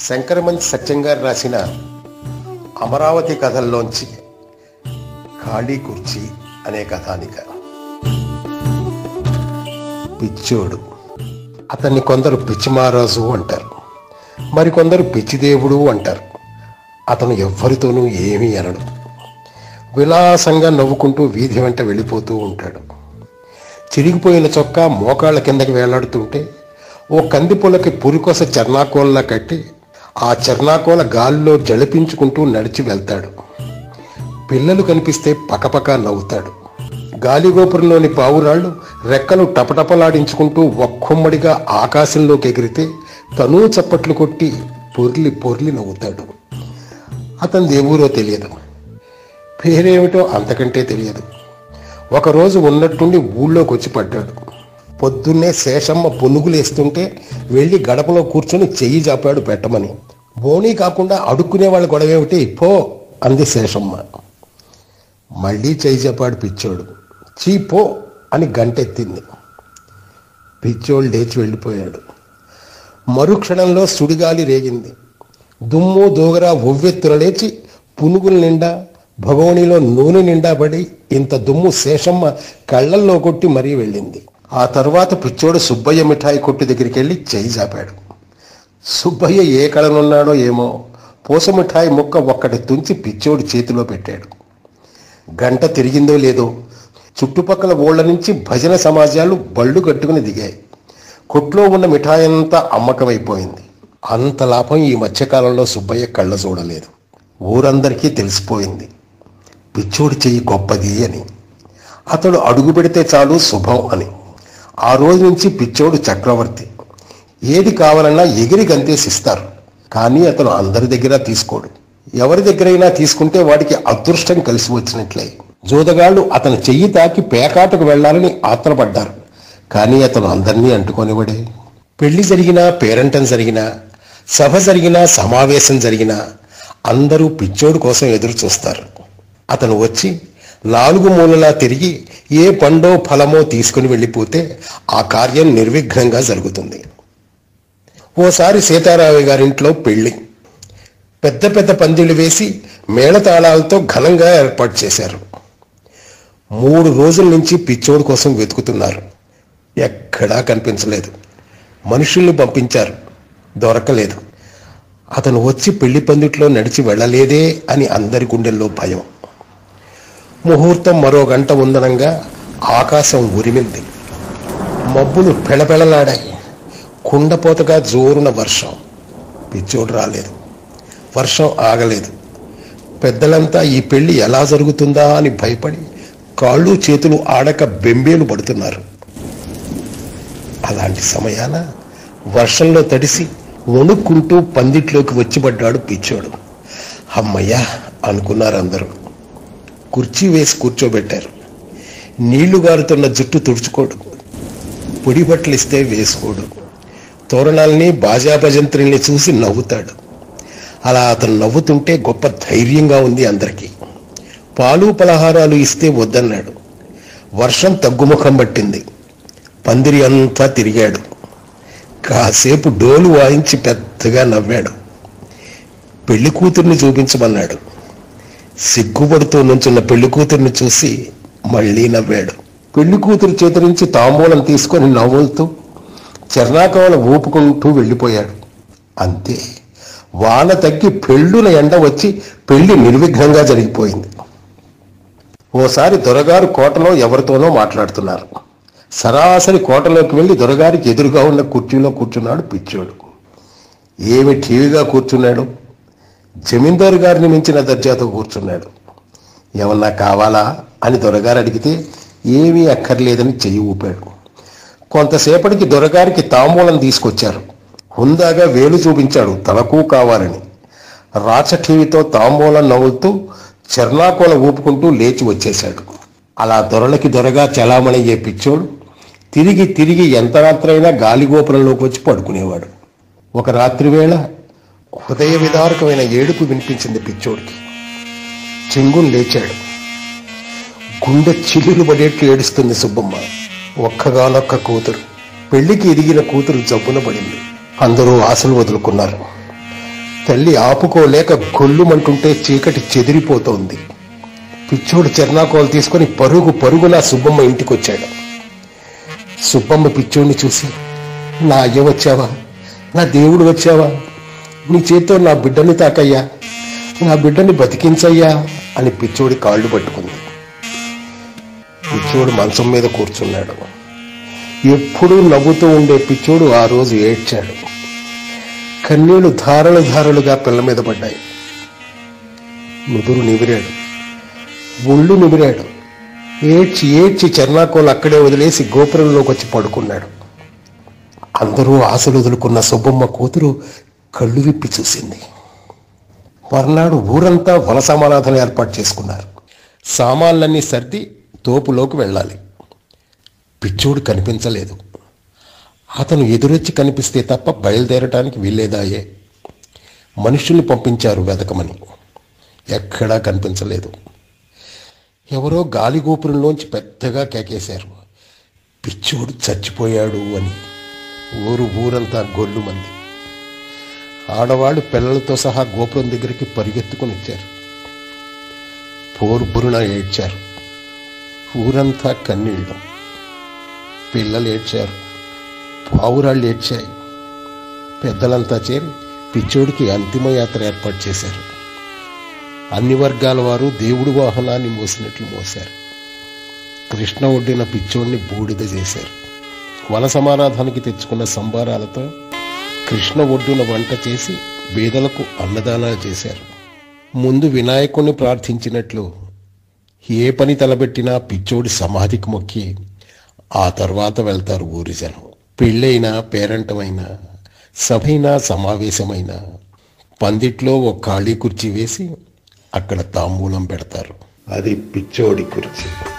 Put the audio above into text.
శంకరమంచి సత్యం గారు రాసిన అమరావతి కథల్లోంచి ఖాళీ కుర్చీ అనే కథానిక పిచ్చోడు అతన్ని కొందరు పిచ్చిమారాజు అంటారు మరికొందరు పిచ్చిదేవుడు అంటారు అతను ఎవ్వరితోనూ ఏమీ అనడు విలాసంగా నవ్వుకుంటూ వీధి వెంట వెళ్ళిపోతూ ఉంటాడు చిరిగిపోయిన చొక్కా మోకాళ్ళ కిందకి వేలాడుతుంటే ఓ కందిపొలకి పురికొస చర్నాకోల్లా కట్టి ఆ చర్నాకోల గాలిలో జడిపించుకుంటూ నడిచి వెళ్తాడు పిల్లలు కనిపిస్తే పకపక నవ్వుతాడు గాలిగోపురంలోని పావురాళ్ళు రెక్కలు టపటపలాడించుకుంటూ ఒక్కొమ్మడిగా ఆకాశంలోకి ఎగిరితే తనూ చప్పట్లు కొట్టి పొర్లి పొర్లి నవ్వుతాడు అతని దేవురో తెలియదు పేరేమిటో అంతకంటే తెలియదు ఒకరోజు ఉన్నట్టుండి ఊళ్ళోకి వచ్చి పడ్డాడు పొద్దున్నే శేషమ్మ పునుగులేస్తుంటే వెళ్ళి గడపలో కూర్చొని చెయ్యి చాపాడు పెట్టమని బోనీ కాకుండా అడుక్కునే వాళ్ళ గొడవేమిటి పో అంది శేషమ్మ మళ్ళీ చెయ్యి చాపాడు పిచ్చోడు చీ పో అని గంటెత్తింది పిచ్చోడు లేచి వెళ్ళిపోయాడు మరుక్షణంలో సుడిగాలి రేగింది దుమ్ము దోగరా ఒవ్వెత్తున లేచి పునుగుల నిండా భగవనిలో నూనె నిండా పడి ఇంత దుమ్ము శేషమ్మ కళ్ళల్లో కొట్టి మరీ వెళ్ళింది ఆ తర్వాత పిచ్చోడు సుబ్బయ్య మిఠాయి కొట్టు దగ్గరికి వెళ్ళి చేయి చాపాడు సుబ్బయ్య ఏ కళనున్నాడో ఏమో పూస మిఠాయి ముక్క ఒక్కటి తుంచి పిచ్చోడి చేతిలో పెట్టాడు గంట తిరిగిందో లేదో చుట్టుపక్కల ఊళ్ళ నుంచి భజన సమాజాలు బళ్ళు కట్టుకుని దిగాయి కొట్లో ఉన్న మిఠాయి అంతా అమ్మకమైపోయింది అంత లాభం ఈ మధ్యకాలంలో సుబ్బయ్య కళ్ళ చూడలేదు ఊరందరికీ తెలిసిపోయింది పిచ్చోడి చెయ్యి గొప్పది అని అతడు అడుగు పెడితే చాలు శుభం అని ఆ రోజు నుంచి పిచ్చోడు చక్రవర్తి ఏది కావాలన్నా ఎగిరి గంతేసిస్తారు కానీ అతను అందరి దగ్గర తీసుకోడు ఎవరి దగ్గరైనా తీసుకుంటే వాడికి అదృష్టం కలిసి వచ్చినట్లే జోదగాళ్ళు అతని చెయ్యి తాకి పేకాటకు వెళ్లాలని ఆత్రపడ్డారు కానీ అతను అందరినీ అంటుకొనివడే పెళ్లి జరిగినా పేరంటం జరిగినా సభ జరిగినా సమావేశం జరిగినా అందరూ పిచ్చోడు కోసం ఎదురు చూస్తారు అతను వచ్చి నాలుగు మూలలా తిరిగి ఏ పండో ఫలమో తీసుకుని వెళ్ళిపోతే ఆ కార్యం నిర్విఘ్నంగా జరుగుతుంది ఓసారి సీతారామయ్య గారింట్లో పెళ్లి పెద్ద పెద్ద పందిళ్లు వేసి మేళతాళాలతో ఘనంగా ఏర్పాటు చేశారు మూడు రోజుల నుంచి పిచ్చోడు కోసం వెతుకుతున్నారు ఎక్కడా కనిపించలేదు మనుషుల్ని పంపించారు దొరకలేదు అతను వచ్చి పెళ్లి పందిట్లో నడిచి వెళ్ళలేదే అని అందరి గుండెల్లో భయం ముహూర్తం మరో గంట ఉందనంగా ఆకాశం ఉరిమింది మబ్బులు పెళపెళలాడాయి కుండపోతగా జోరున వర్షం పిచ్చోడు రాలేదు వర్షం ఆగలేదు పెద్దలంతా ఈ పెళ్లి ఎలా జరుగుతుందా అని భయపడి కాళ్ళు చేతులు ఆడక బెంబేలు పడుతున్నారు అలాంటి సమయాన వర్షంలో తడిసి వణుక్కుంటూ పందిట్లోకి వచ్చిపడ్డాడు పిచ్చోడు అమ్మయ్యా అనుకున్నారు అందరూ కుర్చీ వేసి కూర్చోబెట్టారు నీళ్లు గారుతున్న జుట్టు తుడుచుకోడు పొడి బట్టలు ఇస్తే వేసుకోడు తోరణాల్ని బాజాభజంత్రుల్ని చూసి నవ్వుతాడు అలా అతను నవ్వుతుంటే గొప్ప ధైర్యంగా ఉంది అందరికీ పాలు పలహారాలు ఇస్తే వద్దన్నాడు వర్షం తగ్గుముఖం పట్టింది పందిరి అంతా తిరిగాడు కాసేపు డోలు వాయించి పెద్దగా నవ్వాడు పెళ్లి కూతుర్ని చూపించమన్నాడు సిగ్గుపడుతూ నుంచున్న పెళ్లి కూతుర్ని చూసి మళ్ళీ నవ్వాడు పెళ్లి కూతురు చేతి నుంచి తాంబూలం తీసుకొని నవ్వులుతూ చర్నాకవల ఊపుకుంటూ వెళ్ళిపోయాడు అంతే వాన తగ్గి పెళ్ళున ఎండ వచ్చి పెళ్లి నిర్విఘ్నంగా జరిగిపోయింది ఓసారి దొరగారు కోటలో ఎవరితోనో మాట్లాడుతున్నారు సరాసరి కోటలోకి వెళ్ళి దొరగారికి ఎదురుగా ఉన్న కుర్చీలో కూర్చున్నాడు పిచ్చోడు ఏమి టీవీగా కూర్చున్నాడు జమీందారు గారిని మించిన దర్జాతో కూర్చున్నాడు ఏమన్నా కావాలా అని దొరగారు అడిగితే ఏమీ అక్కర్లేదని చెయ్యి ఊపాడు కొంతసేపటికి దొరగారికి తాంబూలం తీసుకొచ్చారు హుందాగా వేలు చూపించాడు తనకు కావాలని రాచ టీవీతో తాంబూలం నవ్వుతూ చర్నాకోల ఊపుకుంటూ లేచి వచ్చేశాడు అలా దొరలకి దొరగా చలామణయ్యే పిచ్చోడు తిరిగి తిరిగి ఎంత రాత్రైనా గాలిగోపురంలోకి వచ్చి పడుకునేవాడు ఒక రాత్రి వేళ హృదయ విదారకమైన ఏడుపు వినిపించింది పిచ్చోడికి చెంగున్ లేచాడు గుండె చిల్లులు పడేట్లు ఏడుస్తుంది సుబ్బమ్మ ఒక్కగానొక్క కూతురు పెళ్లికి ఎదిగిన కూతురు జబ్బున పడింది అందరూ ఆశలు వదులుకున్నారు తల్లి ఆపుకోలేక గొల్లుమంటుంటే చీకటి చెదిరిపోతోంది పిచ్చోడు చెర్నాకోలు తీసుకొని పరుగు పరుగున సుబ్బమ్మ ఇంటికి వచ్చాడు సుబ్బమ్మ పిచ్చోడిని చూసి నా అయ్య వచ్చావా నా దేవుడు వచ్చావా నీ చేత్తో నా బిడ్డని తాకయ్యా నా బిడ్డని బతికించయ్యా అని పిచ్చోడి కాళ్ళు పట్టుకుంది పిచ్చోడు మంచం మీద కూర్చున్నాడు ఎప్పుడూ నవ్వుతూ ఉండే పిచ్చోడు ఆ రోజు ఏడ్చాడు కన్నీళ్లు ధారలు ధారలుగా పిల్ల మీద పడ్డాయి నుదురు నివిరాడు ఒళ్ళు నిమిరాడు ఏడ్చి ఏడ్చి చెర్నాకోలు అక్కడే వదిలేసి గోపురంలోకి వచ్చి పడుకున్నాడు అందరూ ఆశలు వదులుకున్న సుబ్బమ్మ కూతురు కళ్ళు విప్పి చూసింది మర్నాడు ఊరంతా వలసమారాధన ఏర్పాటు చేసుకున్నారు సామాన్లన్నీ సర్ది తోపులోకి వెళ్ళాలి పిచ్చోడు కనిపించలేదు అతను ఎదురొచ్చి కనిపిస్తే తప్ప బయలుదేరటానికి వీల్లేదాయే మనుషుల్ని పంపించారు వెతకమని ఎక్కడా కనిపించలేదు ఎవరో గాలి గోపురంలోంచి పెద్దగా కేకేశారు పిచ్చోడు చచ్చిపోయాడు అని ఊరు ఊరంతా గొల్లు మంది ఆడవాళ్ళు పిల్లలతో సహా గోపురం దగ్గరికి పరిగెత్తుకుని వచ్చారు పోరుబురున ఏడ్చారు ఊరంతా కన్నీళ్ళు పిల్లలు ఏడ్చారు పావురాళ్ళు ఏడ్చాయి పెద్దలంతా చేరి పిచ్చోడికి అంతిమయాత్ర ఏర్పాటు చేశారు అన్ని వర్గాల వారు దేవుడి వాహనాన్ని మోసినట్లు మోశారు కృష్ణ ఒడ్డిన పిచ్చోడిని బూడిద చేశారు వన సమారాధానికి తెచ్చుకున్న సంబారాలతో కృష్ణ ఒడ్డున వంట చేసి బీదలకు అన్నదానాలు చేశారు ముందు వినాయకుణ్ణి ప్రార్థించినట్లు ఏ పని తలబెట్టినా పిచ్చోడి సమాధికి మొక్కి ఆ తర్వాత వెళ్తారు ఊరి జనం పెళ్ళైనా పేరంటమైనా సభైనా సమావేశమైనా పందిట్లో ఒక ఖాళీ కుర్చీ వేసి అక్కడ తాంబూలం పెడతారు అది పిచ్చోడి కుర్చీ